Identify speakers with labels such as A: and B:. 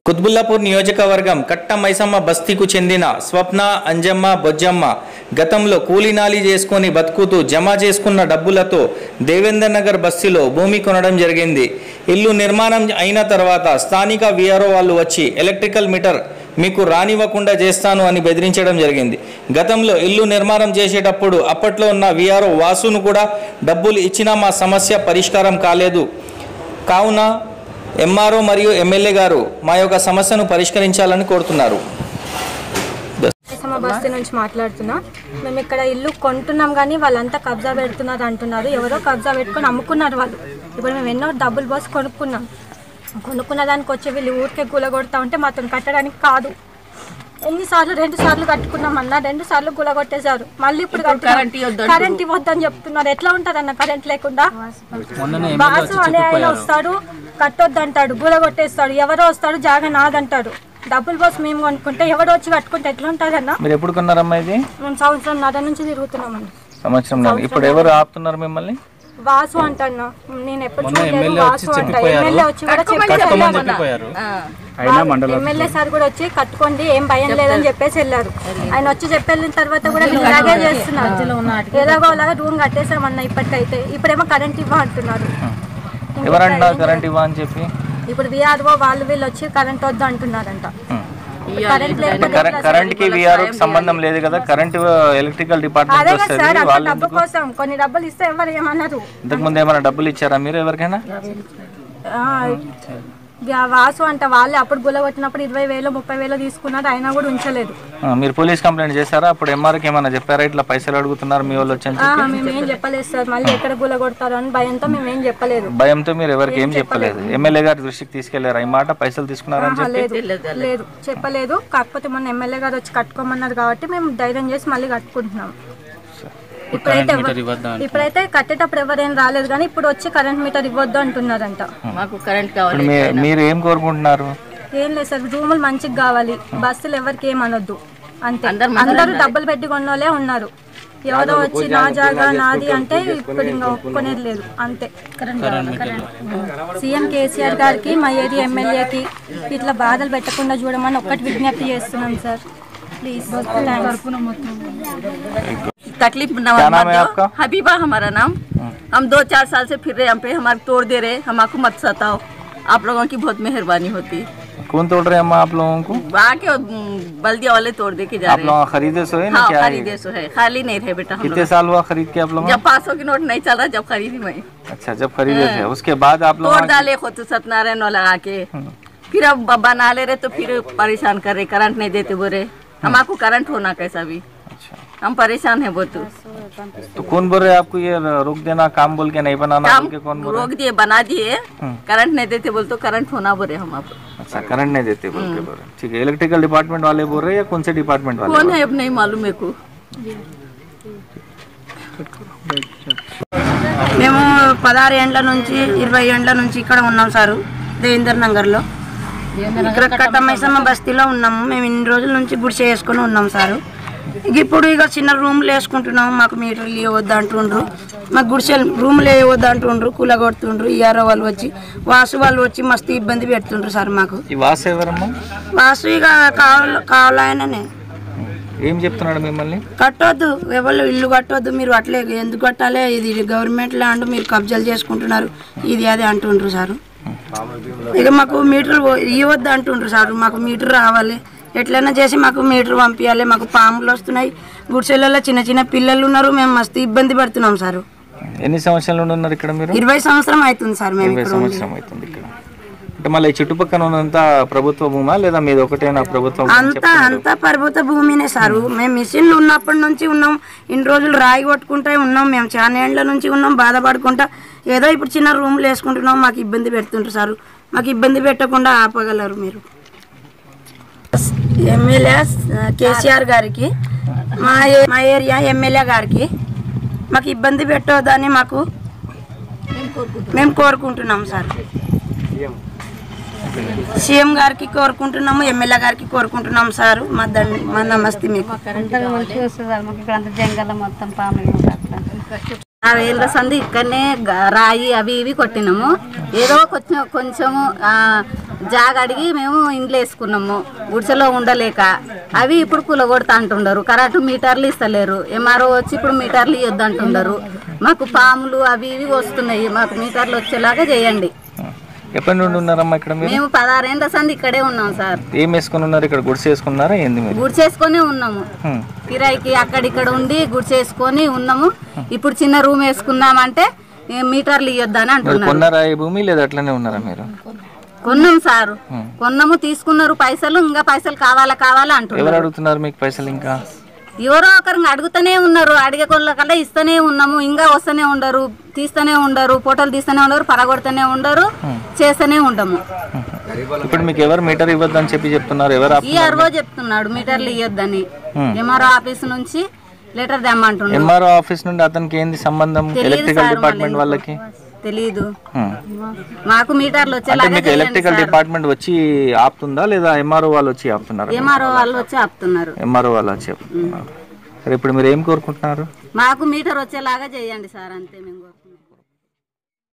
A: కుత్బుల్లాపూర్ నియోజకవర్గం కట్ట మైసమ్మ బస్తీకు చెందిన స్వప్న అంజమ్మ బొజ్జమ్మ గతంలో కూలీనాలి చేసుకొని బతుకుతూ జమ చేసుకున్న డబ్బులతో దేవేందర్ నగర్ బస్తీలో భూమి కొనడం జరిగింది ఇల్లు నిర్మాణం అయిన తర్వాత స్థానిక విఆర్ఓ వాళ్ళు వచ్చి ఎలక్ట్రికల్ మీటర్ మీకు రానివ్వకుండా చేస్తాను అని బెదిరించడం జరిగింది గతంలో ఇల్లు నిర్మాణం చేసేటప్పుడు అప్పట్లో ఉన్న విఆర్ఓ వాసును కూడా డబ్బులు ఇచ్చినా మా సమస్య పరిష్కారం కాలేదు కావున ఎంఆర్ఓ మరియు ఎమ్మెల్యే గారు మా యొక్క సమస్యను పరిష్కరించాలని కోరుతున్నారు
B: సమ బస్తీ నుంచి మాట్లాడుతున్నా మేము ఇక్కడ ఇల్లు కొంటున్నాం కానీ వాళ్ళంతా కబ్జా పెడుతున్నారు అంటున్నారు ఎవరో కబ్జా పెట్టుకొని అమ్ముకున్నారు వాళ్ళు ఇప్పుడు మేము ఎన్నో డబ్బులు పోసి కొనుక్కున్నాం కొనుక్కున్న దానికి వచ్చి వీళ్ళు ఊరికే కూలగొడతా ఉంటే మాతో కట్టడానికి కాదు ఎన్నిసార్లు రెండు సార్లు కట్టుకున్నాం అన్న రెండు సార్లు కూలగొట్టేశారు మళ్ళీ ఇప్పుడు కరెంట్ ఇవ్వద్దని చెప్తున్నారు ఎట్లా ఉంటుంది అన్న కరెంట్ లేకుండా బాసు అనే ఆయన వస్తాడు కట్టొద్దంటాడు కూలగొట్టేస్తాడు ఎవరో వస్తాడు జాగా నాదంటాడు డబ్బులు పోసి మేము కొనుక్కుంటే ఎవడో వచ్చి కట్టుకుంటే ఎట్లా ఉంటుంది అన్న
A: మీరు ఎప్పుడు కొన్నారమ్మా ఇది
B: మేము సంవత్సరం నర నుంచి తిరుగుతున్నామండి
A: సంవత్సరం ఇప్పుడు ఎవరు ఆపుతున్నారు మిమ్మల్ని
B: వాసు అంటన్నా నేను ఎప్పుడు చూడలేదు వాసు అంట ఎమ్మెల్యే వచ్చి కూడా చెప్పారు ఎమ్మెల్యే సార్ కూడా వచ్చి కట్టుకోండి ఏం భయం లేదని చెప్పేసి వెళ్ళారు ఆయన వచ్చి చెప్పి వెళ్ళిన తర్వాత కూడా వీళ్ళు ఇలాగే చేస్తున్నారు ఏదోగో అలాగా రూమ్ కట్టేసామన్న ఇప్పటికైతే ఇప్పుడేమో కరెంట్ ఇవ్వ అంటున్నారు
A: ఎవరంటారు కరెంట్ ఇవ్వ అని చెప్పి
B: ఇప్పుడు విఆర్ఓ వాళ్ళు వీళ్ళు వచ్చి కరెంట్ వద్దు అంటున్నారంట కరెంట్ లేకపోతే ఎట్లా సార్?
A: కరెంట్ కి విఆర్ సంబంధం లేదు కదా కరెంట్ ఎలక్ట్రికల్
B: అదే
A: డిపార్ట్మెంట్
B: కదా సార్
A: వస్తుంది
B: అంత
A: వాళ్ళు
B: డబ్బు కోసం కొన్ని డబ్బులు ఇస్తే ఎవరు ఏమన్నారు
A: ఇంతకు ముందు ఏమైనా డబ్బులు ఇచ్చారా మీరు ఎవరికైనా
B: ఆ, వ్యా- వాసు అంట వాళ్ళే అప్పుడు గులగొట్టినప్పుడు ఇరవై వేలు ముప్పై వేలు తీసుకున్నారు అయినా కూడా ఉంచలేదు
A: ఆ, మీరు పోలీస్ కంప్లైంట్ చేశారా అప్పుడు ఎంఆర్కి ఏమైనా చెప్పారా ఇట్లా పైసలు అడుగుతున్నారు మీ వాళ్ళు వచ్చి అని
B: ఆ,
A: చెప్పి
B: మేమేం చెప్పలేదు సార్ మళ్ళీ ఎక్కడ గులగొడతారు అని భయంతో మేమేం చెప్పలేదు
A: భయంతో మీరు ఎవరికి ఏం చెప్పలేదు ఎమ్మెల్యే గారి దృష్టికి తీసుకెళ్లారా ఈ మాట పైసలు తీసుకున్నారని
B: ఆహా,
A: చెప్పి
B: లేదు లేదు చెప్పలేదు కాకపోతే మొన్న ఎమ్మెల్యే గారు వచ్చి కట్టుకోమన్నారు కాబట్టి మేము ధైర్యం చేసి మళ్ళీ కట్టుకుంటున్నాం ఇప్పుడైతే ఎవ- ఇప్పుడైతే కట్టేటప్పుడు ఎవరేం రాలేదు కానీ ఇప్పుడు వచ్చి కరెంట్ మీటర్ ఇవ్వద్దు అంటున్నారంట
C: మాకు కరెంట్ కావాలి
A: ఇప్పుడు మీ- మీరు ఏం కోరుకుంటున్నారు
B: ఏం లేదు సార్ రూములు మంచిగా కావాలి బస్సులు ఎవరికి ఏం అనొద్దు అంతే అందరూ డబ్బులు పెట్టి కొన్నోళ్ళే ఉన్నారు ఎవరో వచ్చి నా జాగా నాది అంటే ఇప్పుడు ఇంకా ఒప్పుకునేది లేదు అంతే సీఎం కేసీఆర్ గారికి మా ఏరియా ఎమ్మెల్యేకి ఇట్లా బాధలు పెట్టకుండా చూడమని ఒక్కటి విజ్ఞప్తి చేస్తున్నాం సార్ ప్లీజ్
C: तकलीफ न
A: क्या नाम
C: मत
A: है
C: दो।
A: आपका?
C: हबीबा हमारा नाम हम दो चार साल से फिर रहे हम पे हमारे तोड़ दे रहे हमको मत सताओ आप लोगों की बहुत मेहरबानी होती
A: कौन तोड़ रहे हैं अम्मा आप लोगों को
C: आके उम, बल्दिया वाले तोड़ दे के जा
A: आप
C: रहे
A: लोग खरीदे सो है ना
C: हाँ
A: क्या है?
C: खरीदे सो है खाली नहीं रहे बेटा हम
A: कितने
C: लोग
A: साल हुआ खरीद के आप लोग
C: जब पाँच सौ की नोट नहीं चल रहा जब खरीदी मैं
A: अच्छा जब खरीदे थे उसके बाद आप लोग
C: तोड़ डाले खुद सत्यनारायण वाला आके फिर अब ब- बना ले रहे तो फिर परेशान कर रहे करंट नहीं देते बोले हमको करंट होना कैसा भी
A: अच्छा
C: हम परेशान है बहुत
A: तो कौन बोल रहे हैं आपको ये रोक देना काम बोल के नहीं बनाना
C: काम
A: बोल के कौन बोल रहे
C: रोक दिए बना दिए करंट नहीं देते बोल तो करंट होना बोले हम आप
A: हैं? अच्छा करंट नहीं देते बोल के बोल रहे हैं। ठीक है इलेक्ट्रिकल डिपार्टमेंट वाले बोल रहे हैं या कौन से डिपार्टमेंट वाले
C: कौन है अब नहीं मालूम मेरे को
D: మేము పదహారు ఏండ్ల నుంచి ఇరవై ఏండ్ల నుంచి ఇక్కడ ఉన్నాం సారు దేవేందర్ నగర్లో ఇక్కడ కట్టమైసమ్మ బస్తీలో ఉన్నాము మేము ఇన్ని రోజుల నుంచి గుడిసె వేసుకొని ఉన్నాం సారు ఇక ఇప్పుడు ఇక చిన్న రూమ్లు వేసుకుంటున్నాము మాకు మీటర్లు ఇవ్వద్దు అంటుండ్రు మాకు గుడిసె రూమ్లు వేయవద్దు అంటుండ్రు కూలగొడుతుండ్రు ఇయారో వాళ్ళు వచ్చి వాసు వాళ్ళు వచ్చి మస్తు ఇబ్బంది పెడుతుండ్రు సార్ మాకు
A: ఈ వాస్ ఎవరమ్మా
D: వాసు ఇక కావాల కావాలయననే
A: ఏం చెప్తున్నాడు మిమ్మల్ని
D: కట్టొద్దు ఎవరు ఇల్లు కట్టొద్దు మీరు అట్లే ఎందుకు కట్టాలి ఇది గవర్నమెంట్ ల్యాండ్ మీరు కబ్జాలు చేసుకుంటున్నారు ఇది అది అంటుండ్రు సారు ఇక మాకు మీటర్ ఇవ్వద్దు అంటుండ్రు సార్ మాకు మీటర్ రావాలి ఎట్లైనా చేసి మాకు మీటర్ పంపించాలి మాకు పాములు వస్తున్నాయి గుడిసెలలో చిన్న చిన్న పిల్లలు ఉన్నారు మేము మస్తు ఇబ్బంది పడుతున్నాం సార్
A: ఎన్ని సంవత్సరాల నుండి ఉన్నారు ఇక్కడ మీరు
D: ఇరవై సంవత్సరం అవుతుంది సార్ మేము
A: ఇరవై
D: ఇక్కడ ఉండి.
A: సంవత్సరం అవుతుంది ఇక్కడ అంటే మళ్ళీ ఈ చుట్టుపక్కల ఉన్నంతా ప్రభుత్వ భూమా లేదా మీది ఒకటేనా ప్రభుత్వ భూమా?
D: అంతా అంతా పర్వత భూమినే సారు మేము మిషన్లు ఉన్నప్పటి నుంచి ఉన్నాం ఇన్ని రోజులు రాయి కొట్టుకుంటే ఉన్నాం మేము చాలా ఏండ్ల నుంచి ఉన్నాం బాధపడుకుంటా ఏదో ఇప్పుడు చిన్న రూమ్లు వేసుకుంటున్నాం మాకు ఇబ్బంది పెడుతుంటారు సారు మాకు ఇబ్బంది పెట్టకుండా ఆపగలరు మీరు ఎమ్మెల్యే కేసీఆర్ గారికి మా ఏ- మా ఏరియా ఎమ్మెల్యే గారికి మాకు ఇబ్బంది పెట్టొద్దని మాకు మేము కోరుకుంటున్నాం సార్ సీఎం గారికి కోరుకుంటున్నాము ఎమ్మెల్యే గారికి కోరుకుంటున్నాం సార్ మా దండ మా నమస్తే మీకు
E: ఆరేళ్ళ సంది ఇక్కడనే గ- రాయి అవి ఇవి కొట్టినాము ఏదో కొంచెం కొంచెము ఆ,
C: జాగ అడిగి మేము ఇంట్లో వేసుకున్నాము గుడిసెలో ఉండలేక అవి ఇప్పుడు కూలగొడతా అంటుండరు కరెంటు మీటర్లు ఇస్తలేరు ఎంఆర్ఓ వచ్చి ఇప్పుడు మీటర్లు ఇవ్వద్దు అంటుండరు మాకు పాములు అవి ఇవి వస్తున్నాయి మాకు మీటర్లు వచ్చేలాగా చేయండి
A: ఎప్పటి నుండి ఉన్నారమ్మా ఇక్కడ మీరు
C: మేము పదహారేళ్ళ సంది ఇక్కడే ఉన్నాం సార్
A: ఏం వేసుకుని ఉన్నారు ఇక్కడ గుడిసె వేసుకున్నారా ఏంది మీరు
C: గుడిసేసుకొని ఉన్నాము
A: హ్మ్.
C: కిరాయికి అక్కడిక్కడ ఉండి గుడిసేసుకొని ఉన్నాము ఇప్పుడు చిన్న రూమ్ వేసుకుందామంటే ఏ మీటర్లు ఇవ్వద్దని
A: మీరు
C: అంటున్నారు
A: కొన్నారా ఈ భూమి లేదా అట్లనే ఉన్నారా మీరు
C: కొన్నాం సార్ కొన్నాము తీసుకున్నారు పైసలు ఇంకా పైసలు కావాలా కావాలా అంటున్నారు
A: ఎవరు అడుగుతున్నారు మీకు పైసలు ఇంకా
C: ఎవరో ఒకరిని అడుగుతూనే ఉన్నారు అడిగే కల్లా ఇస్తూనే ఉన్నాము ఇంకా వస్తూనే ఉండరు తీస్తూనే ఉండరు ఫోటోలు తీస్తూనే ఉండరు పరగొడుతూనే ఉండరు చేస్తూనే ఉండము
A: ఇప్పుడు మీకు ఎవరు మీటర్ ఇవ్వద్దని చెప్పి చెప్తున్నారు ఎవరు ఆప్-
C: ఈ అరవో చెప్తున్నాడు మీటర్లు ఇవ్వద్దని ఎంఆర్ఓ ఆఫీస్ నుంచి లెటర్ తెమ్మంటున్నాడు
A: ఎంఆర్ఓ ఆఫీస్ నుండి అతనికి ఏంది సంబంధం
C: తెలీదు
A: ఎలక్ట్రికల్
C: సార్
A: డిపార్ట్మెంట్ వాళ్ళకి
C: తెలీదు
A: హ్మ్.
C: మాకు మీటర్లు
A: అంటే
C: వచ్చేలాగా
A: మీకు ఎలక్ట్రికల్ డిపార్ట్మెంట్ వచ్చి ఆపుతుందా లేదా ఎంఆర్ఓ వాళ్ళు వచ్చి ఆపుతున్నారా
C: ఎంఆర్ఓ వాళ్ళు వచ్చి ఆపుతున్నారు
A: ఎంఆర్ఓ వాళ్ళు వచ్చి ఆపుతున్నారు సరే ఇప్పుడు మీరు ఏం కోరుకుంటున్నారు
C: మాకు మీటర్ వచ్చేలాగా చేయండి సార్ అంతే మేము కోరుకుంటున్నాం.